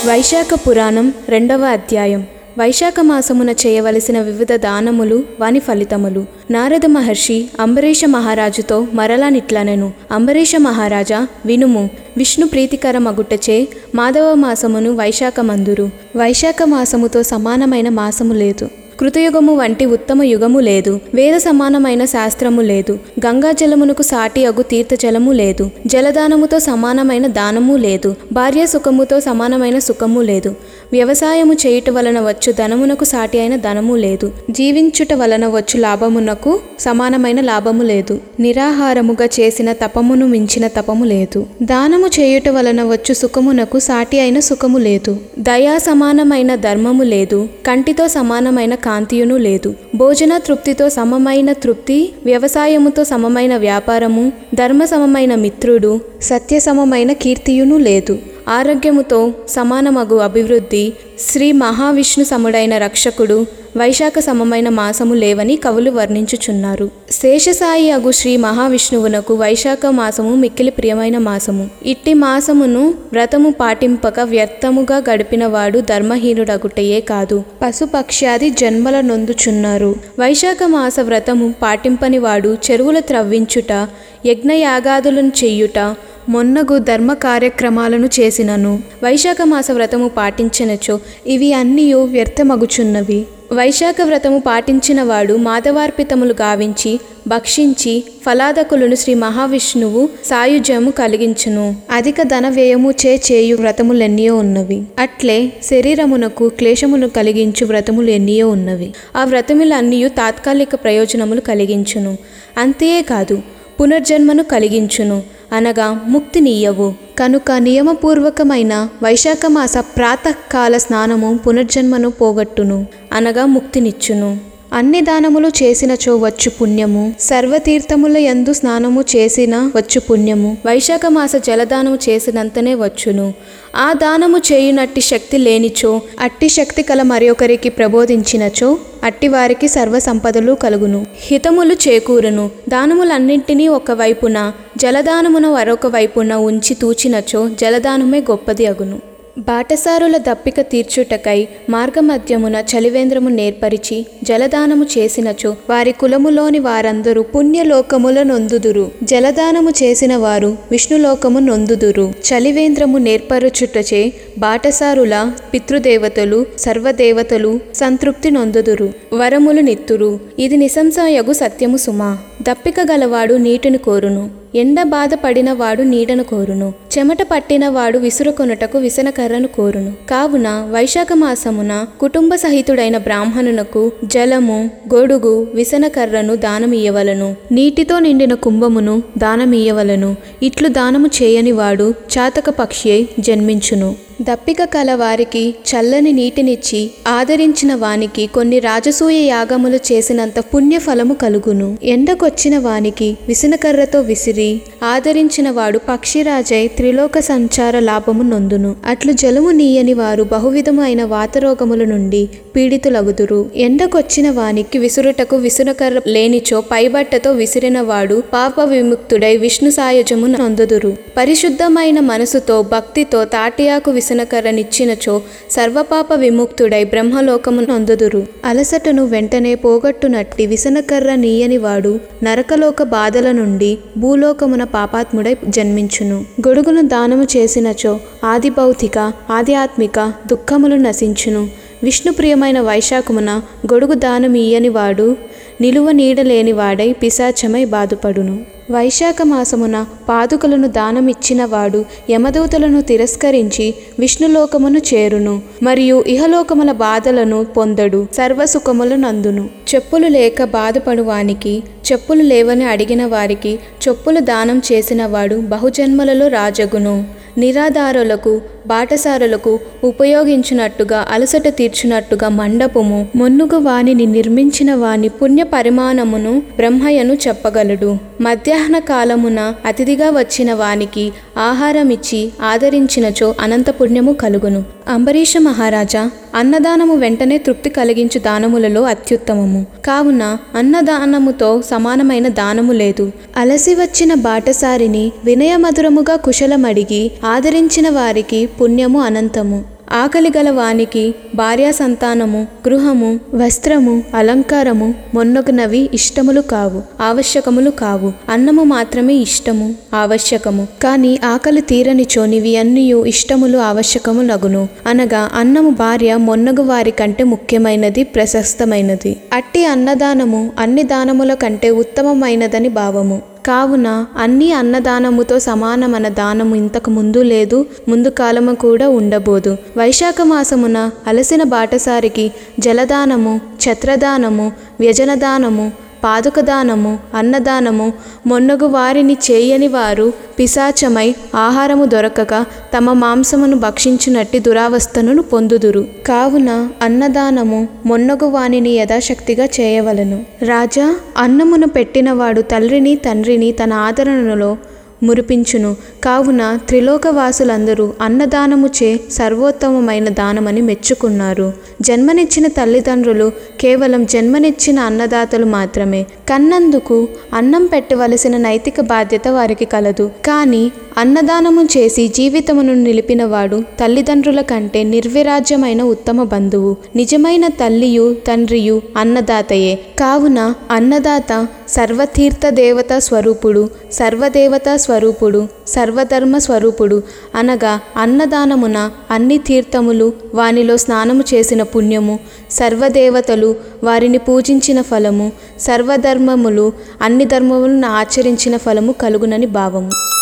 వైశాఖ పురాణం రెండవ అధ్యాయం వైశాఖ మాసమున చేయవలసిన వివిధ దానములు వాని ఫలితములు నారద మహర్షి అంబరీష మహారాజుతో మరలా నిట్లనెను అంబరీష మహారాజా వినుము విష్ణు ప్రీతికరమగుటచే మాధవ మాసమును వైశాఖమందురు వైశాఖ మాసముతో సమానమైన మాసము లేదు కృతయుగము వంటి ఉత్తమ యుగము లేదు వేద సమానమైన శాస్త్రము లేదు గంగా జలమునకు సాటి అగు తీర్థజలము లేదు జలదానముతో సమానమైన దానము లేదు భార్య సుఖముతో సమానమైన సుఖము లేదు వ్యవసాయము చేయుట వలన వచ్చు ధనమునకు సాటి అయిన ధనము లేదు జీవించుట వలన వచ్చు లాభమునకు సమానమైన లాభము లేదు నిరాహారముగా చేసిన తపమును మించిన తపము లేదు దానము చేయుట వలన వచ్చు సుఖమునకు సాటి అయిన సుఖము లేదు దయా సమానమైన ధర్మము లేదు కంటితో సమానమైన కాంతియును లేదు భోజన తృప్తితో సమమైన తృప్తి వ్యవసాయముతో సమమైన వ్యాపారము ధర్మ సమమైన మిత్రుడు సత్య సమమైన కీర్తియును లేదు ఆరోగ్యముతో సమానమగు అభివృద్ధి శ్రీ మహావిష్ణు సముడైన రక్షకుడు వైశాఖ సమమైన మాసము లేవని కవులు వర్ణించుచున్నారు శేషసాయి అగు శ్రీ మహావిష్ణువునకు వైశాఖ మాసము మిక్కిలి ప్రియమైన మాసము ఇట్టి మాసమును వ్రతము పాటింపక వ్యర్థముగా గడిపినవాడు ధర్మహీనుడగుటయే కాదు పశుపక్ష్యాది జన్మల నొందుచున్నారు వైశాఖ మాస వ్రతము పాటింపని వాడు చెరువుల త్రవ్వించుట యజ్ఞయాగాదులను చెయ్యుట మొన్నగు ధర్మ కార్యక్రమాలను చేసినను వైశాఖ మాస వ్రతము పాటించినచో ఇవి అన్నీయు వ్యర్థమగుచున్నవి వైశాఖ వ్రతము పాటించిన వాడు మాధవార్పితములు గావించి భక్షించి ఫలాదకులను శ్రీ మహావిష్ణువు సాయుధ్యము కలిగించును అధిక ధన వ్యయము చే చేయు వ్రతములెన్నో ఉన్నవి అట్లే శరీరమునకు క్లేశమును కలిగించు వ్రతములు ఎన్నో ఉన్నవి ఆ వ్రతములన్నీ తాత్కాలిక ప్రయోజనములు కలిగించును అంతేకాదు పునర్జన్మను కలిగించును అనగా ముక్తినీయవు కనుక నియమపూర్వకమైన వైశాఖమాస ప్రాతకాల స్నానము పునర్జన్మను పోగొట్టును అనగా ముక్తినిచ్చును అన్ని దానములు చేసినచో వచ్చు పుణ్యము సర్వతీర్థముల యందు స్నానము చేసిన వచ్చు పుణ్యము వైశాఖ మాస జలదానము చేసినంతనే వచ్చును ఆ దానము చేయునట్టి శక్తి లేనిచో అట్టి శక్తి కల మరొకరికి ప్రబోధించినచో అట్టి వారికి సర్వ సంపదలు కలుగును హితములు చేకూరును దానములన్నింటినీ ఒక వైపున జలదానమున మరొక వైపున ఉంచి తూచినచో జలదానమే గొప్పది అగును బాటసారుల దప్పిక తీర్చుటకై మార్గమధ్యమున చలివేంద్రము నేర్పరిచి జలదానము చేసినచో వారి కులములోని వారందరూ పుణ్యలోకముల నొందుదురు జలదానము చేసిన వారు విష్ణులోకము నొందుదురు చలివేంద్రము నేర్పరుచుటచే బాటసారుల పితృదేవతలు సర్వదేవతలు సంతృప్తి నొందుదురు వరములు నిత్తురు ఇది నిశంసయగు సత్యము సుమా దప్పిక గలవాడు నీటిని కోరును ఎండ బాధ పడినవాడు నీడను కోరును చెమట పట్టినవాడు విసురుకొనుటకు విసనకర్రను కోరును కావున వైశాఖ మాసమున కుటుంబ సహితుడైన బ్రాహ్మణునకు జలము గొడుగు విసనకర్రను దానమియ్యవలను నీటితో నిండిన కుంభమును దానమియ్యవలను ఇట్లు దానము చేయని వాడు చాతక పక్షి అయి జన్మించును దప్పిక కల వారికి చల్లని నీటినిచ్చి ఆదరించిన వానికి కొన్ని రాజసూయ యాగములు చేసినంత పుణ్యఫలము కలుగును ఎండకొచ్చిన వానికి విసనకర్రతో విసిరి ఆదరించిన వాడు పక్షిరాజై త్రిలోక సంచార లాభము నొందును అట్లు జలము నీయని వారు బహువిధమైన వాతరోగముల నుండి పీడితులగుదురు ఎండకొచ్చిన వానికి విసురుటకు విసునకర్ర లేనిచో పైబట్టతో విసిరిన వాడు పాప విముక్తుడై విష్ణు సాయుజము నొందుదురు పరిశుద్ధమైన మనసుతో భక్తితో తాటియాకు విసనకర్రనిచ్చినచో సర్వపాప విముక్తుడై బ్రహ్మలోకము నొందుదురు అలసటను వెంటనే పోగొట్టునట్టి విసనకర్ర నీయని వాడు నరకలోక బాధల నుండి భూలోకమున పాపాత్ముడై జన్మించును గొడుగును దానము చేసినచో ఆది భౌతిక ఆధ్యాత్మిక దుఃఖములు నశించును విష్ణుప్రియమైన వైశాఖమున గొడుగు దానమీయని వాడు నిలువ నీడలేని వాడై పిశాచమై బాధపడును వైశాఖ మాసమున పాదుకలను దానమిచ్చిన వాడు యమదూతలను తిరస్కరించి విష్ణులోకమును చేరును మరియు ఇహలోకముల బాధలను పొందడు సర్వసుఖములు నందును చెప్పులు లేక బాధపడు వానికి చెప్పులు లేవని అడిగిన వారికి చెప్పులు దానం చేసిన వాడు బహుజన్మలలో రాజగును నిరాధారులకు బాటసారులకు ఉపయోగించినట్టుగా అలసట తీర్చినట్టుగా మండపము మొన్నుగు వానిని నిర్మించిన వాని పుణ్య పరిమాణమును బ్రహ్మయ్యను చెప్పగలడు మధ్యాహ్న కాలమున అతిథిగా వచ్చిన వానికి ఆహారమిచ్చి ఆదరించినచో అనంత పుణ్యము కలుగును అంబరీష మహారాజా అన్నదానము వెంటనే తృప్తి కలిగించు దానములలో అత్యుత్తమము కావున అన్నదానముతో సమానమైన దానము లేదు అలసి వచ్చిన బాటసారిని వినయమధురముగా కుశలమడిగి ఆదరించిన వారికి పుణ్యము అనంతము ఆకలి గల వానికి భార్యా సంతానము గృహము వస్త్రము అలంకారము మొన్నగునవి ఇష్టములు కావు ఆవశ్యకములు కావు అన్నము మాత్రమే ఇష్టము ఆవశ్యకము కాని ఆకలి తీరని చోనివి అన్నియు ఇష్టములు ఆవశ్యకము నగును అనగా అన్నము భార్య మొన్నగు వారి కంటే ముఖ్యమైనది ప్రశస్తమైనది అట్టి అన్నదానము అన్ని దానముల కంటే ఉత్తమమైనదని భావము కావున అన్ని అన్నదానముతో సమానమైన దానము ఇంతకు ముందు లేదు ముందు కాలము కూడా ఉండబోదు వైశాఖ మాసమున అలసిన బాటసారికి జలదానము ఛత్రదానము వ్యజనదానము పాదుకదానము అన్నదానము మొన్నగు వారిని చేయని వారు పిశాచమై ఆహారము దొరకక తమ మాంసమును భక్షించునట్టి దురావస్థను పొందుదురు కావున అన్నదానము మొన్నగు వానిని యథాశక్తిగా చేయవలను రాజా అన్నమును పెట్టినవాడు తల్లిని తండ్రిని తన ఆదరణలో మురిపించును కావున త్రిలోకవాసులందరూ అన్నదానము చే సర్వోత్తమమైన దానమని మెచ్చుకున్నారు జన్మనిచ్చిన తల్లిదండ్రులు కేవలం జన్మనిచ్చిన అన్నదాతలు మాత్రమే కన్నందుకు అన్నం పెట్టవలసిన నైతిక బాధ్యత వారికి కలదు కానీ అన్నదానము చేసి జీవితమును నిలిపినవాడు తల్లిదండ్రుల కంటే నిర్విరాజ్యమైన ఉత్తమ బంధువు నిజమైన తల్లియు తండ్రియు అన్నదాతయే కావున అన్నదాత సర్వతీర్థ దేవత స్వరూపుడు సర్వదేవతా స్వరూపుడు సర్వధర్మ స్వరూపుడు అనగా అన్నదానమున అన్ని తీర్థములు వానిలో స్నానము చేసిన పుణ్యము సర్వదేవతలు వారిని పూజించిన ఫలము సర్వధర్మములు అన్ని ధర్మములను ఆచరించిన ఫలము కలుగునని భావము